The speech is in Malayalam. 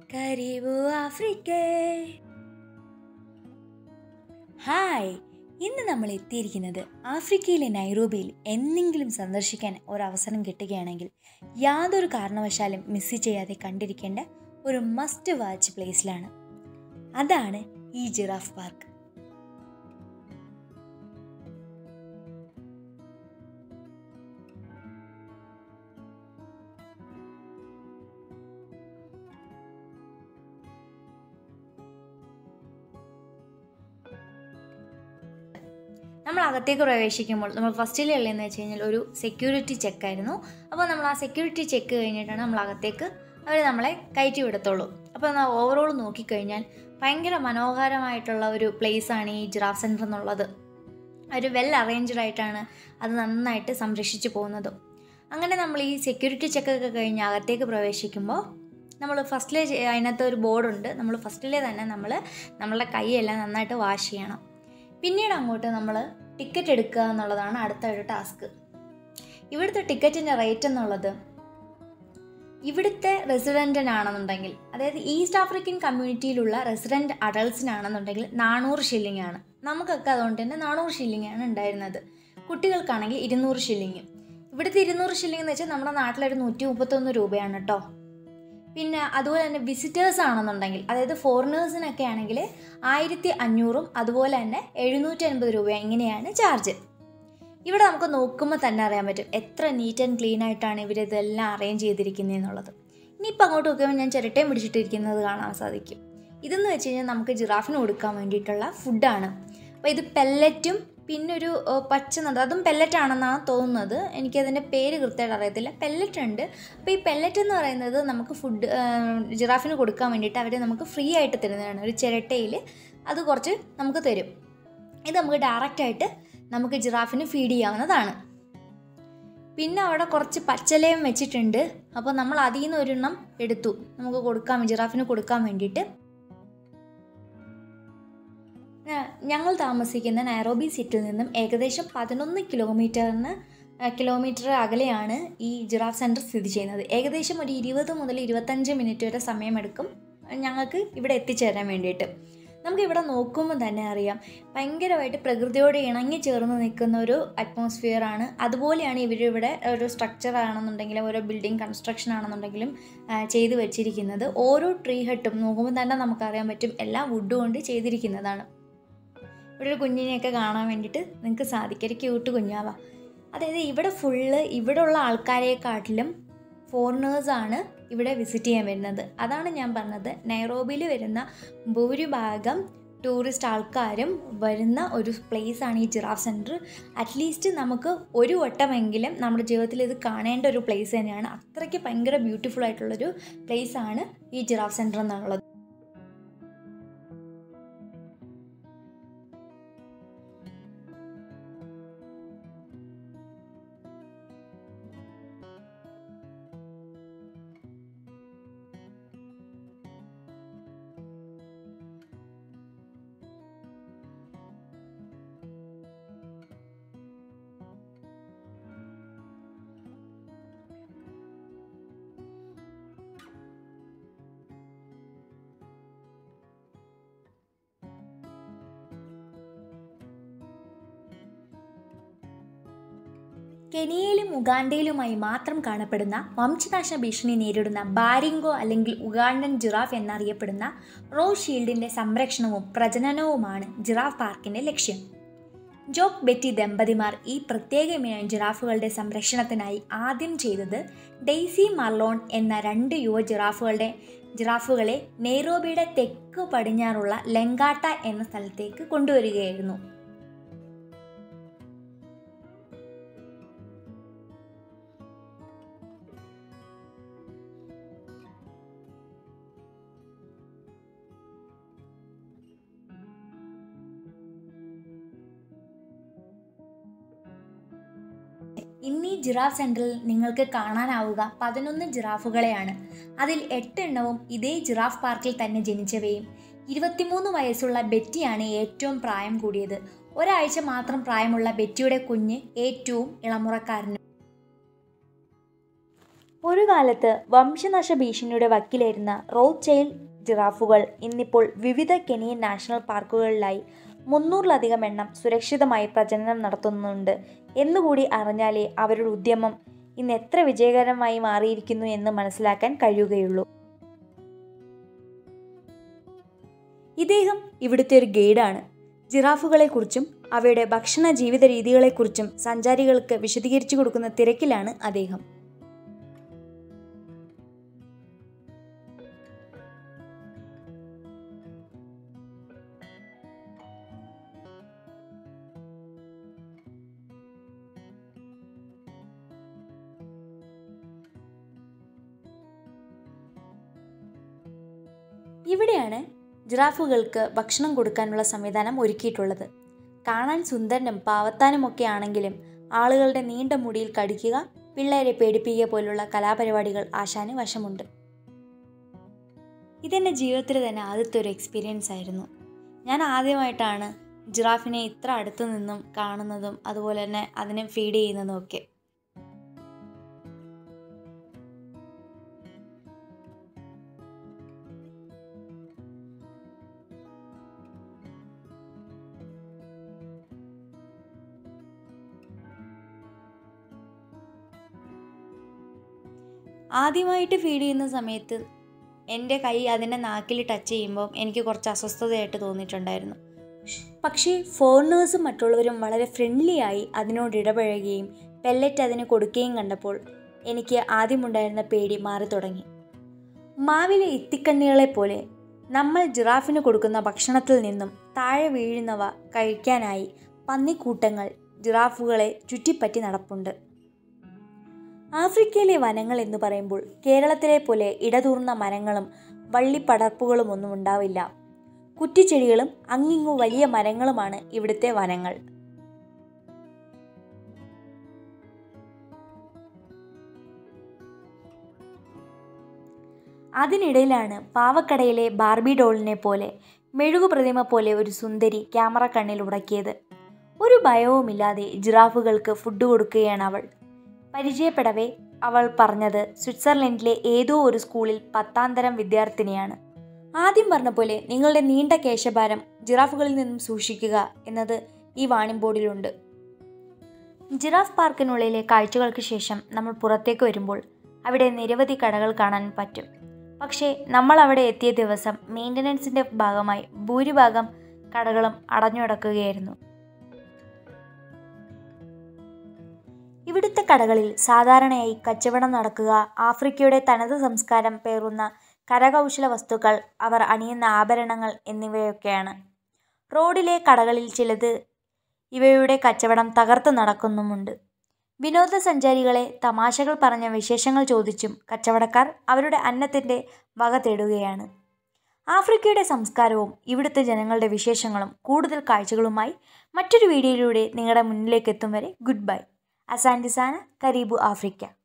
കരീബു ആഫ്രിക്കേ ഹായ് ഇന്ന് നമ്മൾ എത്തിയിരിക്കുന്നത് ആഫ്രിക്കയിലെ നൈറോബിയിൽ എന്തെങ്കിലും സന്ദർശിക്കാൻ ഒരവസരം കിട്ടുകയാണെങ്കിൽ യാതൊരു കാരണവശാലും മിസ് ചെയ്യാതെ കണ്ടിരിക്കേണ്ട ഒരു മസ്റ്റ് വാച്ച് പ്ലേസിലാണ് അതാണ് ഈ ജിറാഫ് പാർക്ക് നമ്മൾ അകത്തേക്ക് പ്രവേശിക്കുമ്പോൾ നമ്മൾ ഫസ്റ്റിലുള്ളതെന്ന് വെച്ച് കഴിഞ്ഞാൽ ഒരു സെക്യൂരിറ്റി ചെക്കായിരുന്നു അപ്പോൾ നമ്മൾ ആ സെക്യൂരിറ്റി ചെക്ക് കഴിഞ്ഞിട്ടാണ് നമ്മൾ അകത്തേക്ക് അവർ നമ്മളെ കയറ്റി വിടത്തുള്ളൂ അപ്പോൾ നമ്മൾ ഓവറോൾ നോക്കിക്കഴിഞ്ഞാൽ ഭയങ്കര മനോഹരമായിട്ടുള്ള ഒരു പ്ലേസാണ് ഈ ജിറാഫ് സെൻറ്റർ എന്നുള്ളത് ഒരു വെൽ അറേഞ്ച്ഡ് ആയിട്ടാണ് അത് നന്നായിട്ട് സംരക്ഷിച്ചു പോകുന്നതും അങ്ങനെ നമ്മൾ ഈ സെക്യൂരിറ്റി ചെക്കൊക്കെ കഴിഞ്ഞ് അകത്തേക്ക് പ്രവേശിക്കുമ്പോൾ നമ്മൾ ഫസ്റ്റിലെ അതിനകത്ത് ഒരു ബോർഡുണ്ട് നമ്മൾ ഫസ്റ്റിലെ തന്നെ നമ്മൾ നമ്മളുടെ കൈയെല്ലാം നന്നായിട്ട് വാഷ് ചെയ്യണം പിന്നീട് അങ്ങോട്ട് നമ്മൾ ടിക്കറ്റ് എടുക്കുക എന്നുള്ളതാണ് അടുത്ത ഒരു ടാസ്ക് ഇവിടുത്തെ ടിക്കറ്റിൻ്റെ റേറ്റ് എന്നുള്ളത് ഇവിടുത്തെ റെസിഡൻറ്റിനാണെന്നുണ്ടെങ്കിൽ അതായത് ഈസ്റ്റ് ആഫ്രിക്കൻ കമ്മ്യൂണിറ്റിയിലുള്ള റെസിഡൻറ്റ് അഡൾട്ട്സിനാണെന്നുണ്ടെങ്കിൽ നാനൂറ് ഷില്ലിംഗ് ആണ് നമുക്കൊക്കെ അതുകൊണ്ട് തന്നെ നാനൂറ് ഷില്ലിംഗ് ആണ് ഉണ്ടായിരുന്നത് കുട്ടികൾക്കാണെങ്കിൽ ഇരുന്നൂറ് ഷില്ലിങ് ഇവിടുത്തെ ഇരുന്നൂറ് ഷില്ലിംഗ് എന്ന് വെച്ചാൽ നമ്മുടെ നാട്ടിലൊരു നൂറ്റി മുപ്പത്തൊന്ന് രൂപയാണ് കേട്ടോ പിന്നെ അതുപോലെ തന്നെ വിസിറ്റേഴ്സ് ആണെന്നുണ്ടെങ്കിൽ അതായത് ഫോറിനേഴ്സിനൊക്കെ ആണെങ്കിൽ ആയിരത്തി അഞ്ഞൂറും അതുപോലെ തന്നെ എഴുന്നൂറ്റി അൻപത് രൂപ ഇങ്ങനെയാണ് ചാർജ് ഇവിടെ നമുക്ക് നോക്കുമ്പോൾ തന്നെ അറിയാൻ പറ്റും എത്ര നീറ്റ് ആൻഡ് ക്ലീൻ ആയിട്ടാണ് ഇവർ ഇതെല്ലാം അറേഞ്ച് ചെയ്തിരിക്കുന്നത് എന്നുള്ളത് ഇനിയിപ്പോൾ അങ്ങോട്ട് നോക്കുമ്പോൾ ഞാൻ ചിരട്ടയും പിടിച്ചിട്ടിരിക്കുന്നത് കാണാൻ സാധിക്കും ഇതെന്ന് വെച്ച് കഴിഞ്ഞാൽ നമുക്ക് ജിറാഫിന് കൊടുക്കാൻ വേണ്ടിയിട്ടുള്ള ഫുഡാണ് അപ്പോൾ ഇത് പെല്ലറ്റും പിന്നെ ഒരു പച്ച നട് അതും പെല്ലറ്റ് ആണെന്നാണ് തോന്നുന്നത് എനിക്കതിൻ്റെ പേര് കൃത്യമായിട്ട് അറിയത്തില്ല പെല്ലറ്റ് ഉണ്ട് അപ്പോൾ ഈ പെല്ലറ്റ് എന്ന് പറയുന്നത് നമുക്ക് ഫുഡ് ജിറാഫിന് കൊടുക്കാൻ വേണ്ടിയിട്ട് അവർ നമുക്ക് ഫ്രീ ആയിട്ട് തരുന്നതാണ് ഒരു ചിരട്ടയിൽ അത് കുറച്ച് നമുക്ക് തരും ഇത് നമുക്ക് ഡയറക്റ്റായിട്ട് നമുക്ക് ജിറാഫിന് ഫീഡ് ചെയ്യാവുന്നതാണ് പിന്നെ അവിടെ കുറച്ച് പച്ചലയും വെച്ചിട്ടുണ്ട് അപ്പോൾ നമ്മൾ അതിൽ നിന്ന് ഒരെണ്ണം എടുത്തു നമുക്ക് കൊടുക്കാൻ ജിറാഫിന് കൊടുക്കാൻ വേണ്ടിയിട്ട് ഞങ്ങൾ താമസിക്കുന്ന നൈറോബി സിറ്റിയിൽ നിന്നും ഏകദേശം പതിനൊന്ന് കിലോമീറ്ററിന് കിലോമീറ്റർ അകലെയാണ് ഈ ജിറാഫ് സെൻറ്റർ സ്ഥിതി ചെയ്യുന്നത് ഏകദേശം ഒരു ഇരുപത് മുതൽ ഇരുപത്തഞ്ച് മിനിറ്റ് വരെ സമയമെടുക്കും ഞങ്ങൾക്ക് ഇവിടെ എത്തിച്ചേരാൻ വേണ്ടിയിട്ട് നമുക്ക് ഇവിടെ നോക്കുമ്പോൾ തന്നെ അറിയാം ഭയങ്കരമായിട്ട് പ്രകൃതിയോട് ഇണങ്ങി ചേർന്ന് നിൽക്കുന്ന ഒരു അറ്റ്മോസ്ഫിയർ ആണ് അതുപോലെയാണ് ഇവരിവിടെ ഒരു സ്ട്രക്ചർ ആണെന്നുണ്ടെങ്കിലും ഓരോ ബിൽഡിംഗ് കൺസ്ട്രക്ഷൻ ആണെന്നുണ്ടെങ്കിലും ചെയ്തു വെച്ചിരിക്കുന്നത് ഓരോ ട്രീ ഹട്ടും നോക്കുമ്പോൾ തന്നെ നമുക്കറിയാൻ പറ്റും എല്ലാം വുഡ് കൊണ്ട് ചെയ്തിരിക്കുന്നതാണ് ഇവിടെ ഒരു കുഞ്ഞിനെയൊക്കെ കാണാൻ വേണ്ടിയിട്ട് നിങ്ങൾക്ക് സാധിക്കും ഒരു ക്യൂട്ട് കുഞ്ഞാവാം അതായത് ഇവിടെ ഫുള്ള് ഇവിടെ ഉള്ള ആൾക്കാരെക്കാട്ടിലും ഫോറിനേഴ്സാണ് ഇവിടെ വിസിറ്റ് ചെയ്യാൻ വരുന്നത് അതാണ് ഞാൻ പറഞ്ഞത് നൈറോബിയിൽ വരുന്ന ഭൂരിഭാഗം ടൂറിസ്റ്റ് ആൾക്കാരും വരുന്ന ഒരു പ്ലേസ് ആണ് ഈ ജിറാഫ് സെൻറ്റർ അറ്റ്ലീസ്റ്റ് നമുക്ക് ഒരു വട്ടമെങ്കിലും നമ്മുടെ ജീവിതത്തിൽ ഇത് കാണേണ്ട ഒരു പ്ലേസ് തന്നെയാണ് അത്രയ്ക്ക് ഭയങ്കര ബ്യൂട്ടിഫുൾ ആയിട്ടുള്ളൊരു പ്ലേസ് ആണ് ഈ ജിറാഫ് സെൻറ്റർ എന്നുള്ളത് കെനിയയിലും ഉഗാണ്ടയിലുമായി മാത്രം കാണപ്പെടുന്ന വംശനാശ ഭീഷണി നേരിടുന്ന ബാരിങ്കോ അല്ലെങ്കിൽ ഉഗാണ്ടൻ ജിറാഫ് എന്നറിയപ്പെടുന്ന റോ ഷീൽഡിന്റെ സംരക്ഷണവും പ്രജനനവുമാണ് ജിറാഫ് പാർക്കിന്റെ ലക്ഷ്യം ജോക്ക് ബെറ്റി ദമ്പതിമാർ ഈ പ്രത്യേക ഇനം ജിറാഫുകളുടെ സംരക്ഷണത്തിനായി ആദ്യം ചെയ്തത് ഡെയ്സി മർലോൺ എന്ന രണ്ട് യുവ ജിറാഫുകളുടെ ജിറാഫുകളെ നെയ്റോബിയുടെ തെക്ക് പടിഞ്ഞാറുള്ള ലെങ്കാട്ട എന്ന സ്ഥലത്തേക്ക് കൊണ്ടുവരികയായിരുന്നു ഇന്നീ ജിറാഫ് സെൻറ്ററിൽ നിങ്ങൾക്ക് കാണാനാവുക പതിനൊന്ന് ജിറാഫുകളെയാണ് അതിൽ എട്ടെണ്ണവും ഇതേ ജിറാഫ് പാർക്കിൽ തന്നെ ജനിച്ചവയും ഇരുപത്തിമൂന്ന് വയസ്സുള്ള ബെറ്റിയാണ് ഏറ്റവും പ്രായം കൂടിയത് ഒരാഴ്ച മാത്രം പ്രായമുള്ള ബെറ്റിയുടെ കുഞ്ഞ് ഏറ്റവും ഇളമുറക്കാരനും ഒരു കാലത്ത് വംശനാശ ഭീഷണിയുടെ വക്കിലായിരുന്ന റോഡ് ചൈൽഡ് ജിറാഫുകൾ ഇന്നിപ്പോൾ വിവിധ കെനിയൻ നാഷണൽ പാർക്കുകളിലായി മുന്നൂറിലധികം എണ്ണം സുരക്ഷിതമായി പ്രജനനം നടത്തുന്നുണ്ട് എന്നുകൂടി അറിഞ്ഞാലേ അവരുടെ ഉദ്യമം ഇന്ന് എത്ര വിജയകരമായി മാറിയിരിക്കുന്നു എന്ന് മനസ്സിലാക്കാൻ കഴിയുകയുള്ളൂ ഇദ്ദേഹം ഇവിടുത്തെ ഒരു ഗൈഡാണ് ജിറാഫുകളെക്കുറിച്ചും അവയുടെ ഭക്ഷണ ജീവിത രീതികളെക്കുറിച്ചും സഞ്ചാരികൾക്ക് വിശദീകരിച്ചു കൊടുക്കുന്ന തിരക്കിലാണ് അദ്ദേഹം ഇവിടെയാണ് ജിറാഫുകൾക്ക് ഭക്ഷണം കൊടുക്കാനുള്ള സംവിധാനം ഒരുക്കിയിട്ടുള്ളത് കാണാൻ സുന്ദരനും പാവത്താനുമൊക്കെ ആണെങ്കിലും ആളുകളുടെ നീണ്ട മുടിയിൽ കടിക്കുക പിള്ളേരെ പേടിപ്പിക്കുക പോലുള്ള കലാപരിപാടികൾ ആശാന് വശമുണ്ട് ഇതെൻ്റെ ജീവിതത്തിൽ തന്നെ ആദ്യത്തെ ഒരു എക്സ്പീരിയൻസ് ആയിരുന്നു ഞാൻ ആദ്യമായിട്ടാണ് ജിറാഫിനെ ഇത്ര അടുത്തു നിന്നും കാണുന്നതും അതുപോലെ തന്നെ അതിനെ ഫീഡ് ചെയ്യുന്നതും ഒക്കെ ആദ്യമായിട്ട് ഫീഡ് ചെയ്യുന്ന സമയത്ത് എൻ്റെ കൈ അതിൻ്റെ നാക്കിൽ ടച്ച് ചെയ്യുമ്പോൾ എനിക്ക് കുറച്ച് അസ്വസ്ഥതയായിട്ട് തോന്നിയിട്ടുണ്ടായിരുന്നു പക്ഷേ ഫോറിനേഴ്സും മറ്റുള്ളവരും വളരെ ഫ്രണ്ട്ലി ആയി അതിനോട് ഇടപഴകുകയും പെല്ലറ്റ് അതിന് കൊടുക്കുകയും കണ്ടപ്പോൾ എനിക്ക് ആദ്യമുണ്ടായിരുന്ന പേടി മാറി തുടങ്ങി മാവിലെ ഇത്തിക്കണ്ണികളെ പോലെ നമ്മൾ ജിറാഫിന് കൊടുക്കുന്ന ഭക്ഷണത്തിൽ നിന്നും താഴെ വീഴുന്നവ കഴിക്കാനായി പന്നിക്കൂട്ടങ്ങൾ ജിറാഫുകളെ ചുറ്റിപ്പറ്റി നടപ്പുണ്ട് ആഫ്രിക്കയിലെ വനങ്ങൾ എന്ന് പറയുമ്പോൾ കേരളത്തിലെ പോലെ ഇടതൂർന്ന മരങ്ങളും വള്ളിപ്പടർപ്പുകളും ഒന്നും ഉണ്ടാവില്ല കുറ്റിച്ചെടികളും അങ്ങിങ്ങു വലിയ മരങ്ങളുമാണ് ഇവിടുത്തെ വനങ്ങൾ അതിനിടയിലാണ് പാവക്കടയിലെ ബാർബി ഡോളിനെ പോലെ മെഴുകു പ്രതിമ പോലെ ഒരു സുന്ദരി ക്യാമറ കണ്ണിൽ ഉടക്കിയത് ഒരു ഭയവുമില്ലാതെ ജിറാഫുകൾക്ക് ഫുഡ് കൊടുക്കുകയാണ് അവൾ പരിചയപ്പെടവേ അവൾ പറഞ്ഞത് സ്വിറ്റ്സർലൻഡിലെ ഏതോ ഒരു സ്കൂളിൽ പത്താം തരം വിദ്യാർത്ഥിനിയാണ് ആദ്യം പറഞ്ഞ പോലെ നിങ്ങളുടെ നീണ്ട കേശഭാരം ജിറാഫുകളിൽ നിന്നും സൂക്ഷിക്കുക എന്നത് ഈ വാണിംഗ് ബോർഡിലുണ്ട് ജിറാഫ് പാർക്കിനുള്ളിലെ കാഴ്ചകൾക്ക് ശേഷം നമ്മൾ പുറത്തേക്ക് വരുമ്പോൾ അവിടെ നിരവധി കടകൾ കാണാൻ പറ്റും പക്ഷേ നമ്മൾ അവിടെ എത്തിയ ദിവസം മെയിൻ്റനൻസിൻ്റെ ഭാഗമായി ഭൂരിഭാഗം കടകളും അടഞ്ഞുകിടക്കുകയായിരുന്നു ഇവിടുത്തെ കടകളിൽ സാധാരണയായി കച്ചവടം നടക്കുക ആഫ്രിക്കയുടെ തനത് സംസ്കാരം പേറുന്ന കരകൗശല വസ്തുക്കൾ അവർ അണിയുന്ന ആഭരണങ്ങൾ എന്നിവയൊക്കെയാണ് റോഡിലെ കടകളിൽ ചിലത് ഇവയുടെ കച്ചവടം തകർത്ത് നടക്കുന്നുമുണ്ട് വിനോദസഞ്ചാരികളെ തമാശകൾ പറഞ്ഞ വിശേഷങ്ങൾ ചോദിച്ചും കച്ചവടക്കാർ അവരുടെ അന്നത്തിൻ്റെ വക തേടുകയാണ് ആഫ്രിക്കയുടെ സംസ്കാരവും ഇവിടുത്തെ ജനങ്ങളുടെ വിശേഷങ്ങളും കൂടുതൽ കാഴ്ചകളുമായി മറ്റൊരു വീഡിയോയിലൂടെ നിങ്ങളുടെ മുന്നിലേക്ക് എത്തും വരെ ഗുഡ് ബൈ അസാൻഡിസാന കരീബു ആഫ്രിക്ക